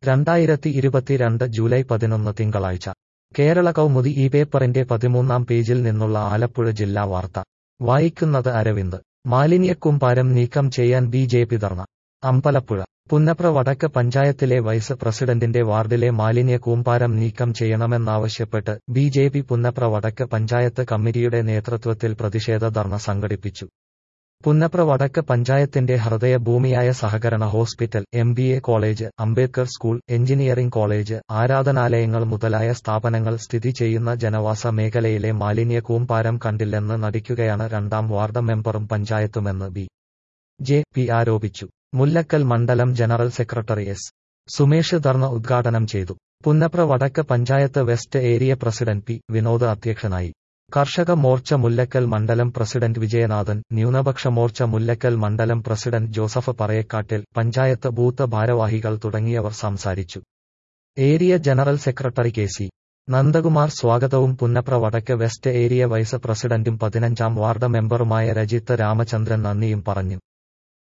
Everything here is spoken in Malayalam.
രണ്ടായിരത്തി ഇരുപത്തിരണ്ട് ജൂലൈ പതിനൊന്ന് തിങ്കളാഴ്ച കേരള കൗമുദി ഈ പേപ്പറിന്റെ പതിമൂന്നാം പേജിൽ നിന്നുള്ള ആലപ്പുഴ ജില്ലാ വാർത്ത വായിക്കുന്നത് അരവിന്ദ് മാലിന്യക്കൂമ്പാരം നീക്കം ചെയ്യാൻ B J P dharna Ambalappuzha Punnapra വടക്ക് പഞ്ചായത്തിലെ വൈസ് പ്രസിഡന്റിന്റെ വാർഡിലെ മാലിന്യ കൂമ്പാരം നീക്കം ചെയ്യണമെന്നാവശ്യപ്പെട്ട് ബി ജെ പി പുന്നപ്ര വടക്ക് പഞ്ചായത്ത് കമ്മിറ്റിയുടെ നേതൃത്വത്തിൽ പ്രതിഷേധ ധർണ സംഘടിപ്പിച്ചു പുന്നപ്ര വടക്ക് പഞ്ചായത്തിന്റെ ഹൃദയഭൂമിയായ സഹകരണ hospital M B A college Ambedkar school engineering college ആരാധനാലയങ്ങൾ മുതലായ സ്ഥാപനങ്ങൾ സ്ഥിതി ചെയ്യുന്ന ജനവാസ മേഖലയിലെ മാലിന്യ കൂമ്പാരം കണ്ടില്ലെന്ന് നടിക്കുകയാണ് രണ്ടാം വാർഡ് മെമ്പറും പഞ്ചായത്തുമെന്ന് ബി ജെ പി ആരോപിച്ചു മുല്ലക്കൽ മണ്ഡലം general secretary S Sumesh dharna ഉദ്ഘാടനം ചെയ്തു പുന്നപ്ര വടക്ക് panchayat west area president P Vinod അധ്യക്ഷനായി കർഷക മോർച്ച മുല്ലക്കൽ മണ്ഡലം പ്രസിഡന്റ് വിജയനാഥൻ ന്യൂനപക്ഷ മോർച്ച മുല്ലക്കൽ മണ്ഡലം പ്രസിഡന്റ് ജോസഫ് പറയക്കാട്ടിൽ പഞ്ചായത്ത് ബൂത്ത് ഭാരവാഹികൾ തുടങ്ങിയവർ സംസാരിച്ചു area general secretary K C Nandakumar സ്വാഗതവും പുന്നപ്ര വടക്ക് വെസ്റ്റ് ഏരിയ വൈസ് പ്രസിഡന്റും പതിനഞ്ചാം വാർഡ് മെമ്പറുമായ രജിത്ത് രാമചന്ദ്രൻ നന്ദിയും പറഞ്ഞു